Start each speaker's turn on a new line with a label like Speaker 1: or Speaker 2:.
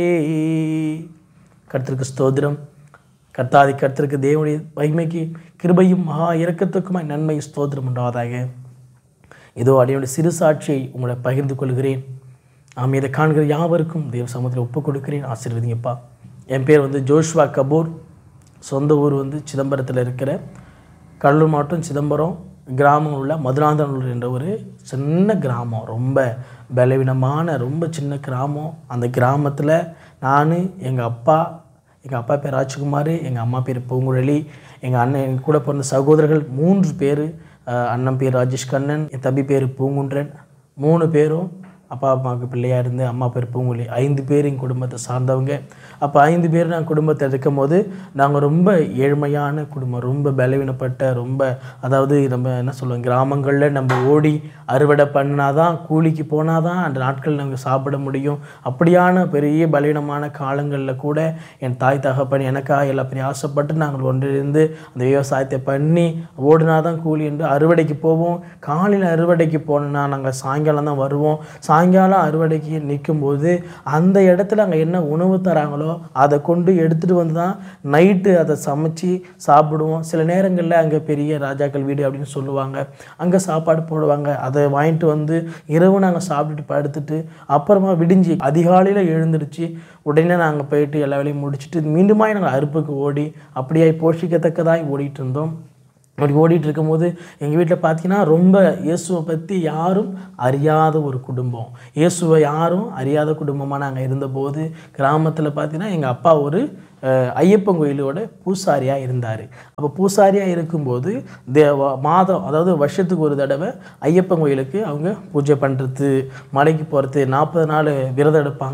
Speaker 1: கர்த்தருக்கு ஸ்தோத்திரம் கர்த்தாதி கர்த்தருக்கு தேவனுடைய மகிமைக்கு கிருபையும் மகா இரக்கத்துக்குமாய் நன்மை ஸ்தோத்திரம் உண்டாவதாக இதோ அடியோட சிறு சாட்சியை உங்களை பகிர்ந்து கொள்கிறேன் நாம் இதை காண்கிற யாவருக்கும் தேவ சமூகத்தில் ஒப்புக் கொடுக்கிறேன் ஆசீர்வதிங்கப்பா என் பேர் வந்து ஜோஷ்வா கபூர் சொந்த ஊர் வந்து சிதம்பரத்தில் இருக்கிற கடலூர் மாவட்டம் சிதம்பரம் கிராமம் உள்ள மதுராந்தனூர் என்ற ஒரு சின்ன கிராமம் ரொம்ப பலவீனமான ரொம்ப சின்ன கிராமம் அந்த கிராமத்தில் நான் எங்கள் அப்பா எங்கள் அப்பா பேர் ராஜ்குமார் எங்கள் அம்மா பேர் பூங்குழலி எங்கள் அண்ணன் எங்கள் கூட பிறந்த சகோதரர்கள் மூன்று பேர் அண்ணன் பேர் ராஜேஷ் கண்ணன் என் தம்பி பேர் பூங்குன்றன் மூணு பேரும் அப்பா அம்மாவுக்கு பிள்ளையாக இருந்து அம்மா பேர் பூங்குழி ஐந்து பேர் எங்கள் குடும்பத்தை சார்ந்தவங்க அப்போ ஐந்து பேர் நான் குடும்பத்தில் இருக்கும் போது நாங்கள் ரொம்ப ஏழ்மையான குடும்பம் ரொம்ப பலவீனப்பட்ட ரொம்ப அதாவது நம்ம என்ன சொல்லுவோம் கிராமங்களில் நம்ம ஓடி அறுவடை பண்ணாதான் கூலிக்கு போனால் தான் அந்த நாட்கள் நாங்கள் சாப்பிட முடியும் அப்படியான பெரிய பலவீனமான காலங்களில் கூட என் தாய் தகப்பன் எனக்காக எல்லா பெரிய ஆசைப்பட்டு நாங்கள் ஒன்றிருந்து அந்த விவசாயத்தை பண்ணி ஓடினா தான் கூலி என்று அறுவடைக்கு போவோம் காலையில் அறுவடைக்கு போனோன்னா நாங்கள் சாயங்காலம் தான் வருவோம் சாயங்காலம் அறுவடைக்கு நிற்கும்போது அந்த இடத்துல அங்கே என்ன உணவு தராங்களோ அதை கொண்டு எடுத்துகிட்டு வந்து தான் நைட்டு அதை சமைச்சு சாப்பிடுவோம் சில நேரங்களில் அங்கே பெரிய ராஜாக்கள் வீடு அப்படின்னு சொல்லுவாங்க அங்கே சாப்பாடு போடுவாங்க அதை வாங்கிட்டு வந்து இரவு நாங்கள் சாப்பிட்டுட்டு படுத்துட்டு அப்புறமா விடிஞ்சு அதிகாலையில் எழுந்திருச்சு உடனே நாங்கள் போயிட்டு எல்லா வேலையும் முடிச்சுட்டு மீண்டுமாய் நாங்கள் அறுப்புக்கு ஓடி அப்படியே போஷிக்கத்தக்கதாய் ஓடிட்டு இருந்தோம் அப்படி ஓடிட்டு இருக்கும்போது எங்கள் வீட்டில் பார்த்தீங்கன்னா ரொம்ப இயேசுவை பற்றி யாரும் அறியாத ஒரு குடும்பம் இயேசுவை யாரும் அறியாத குடும்பமாக நாங்கள் இருந்தபோது கிராமத்தில் பார்த்தீங்கன்னா எங்கள் அப்பா ஒரு அஹ், ஐயப்பன் கோயிலோட பூசாரியாக இருந்தார் அப்போ பூசாரியாக இருக்கும்போது தே வ- மாதம் அதாவது வருஷத்துக்கு ஒரு தடவை ஐயப்பன் கோயிலுக்கு அவங்க பூஜை பண்ணுறது மலைக்கு போகிறது நாற்பது நாள் விரதம் எடுப்பாங்க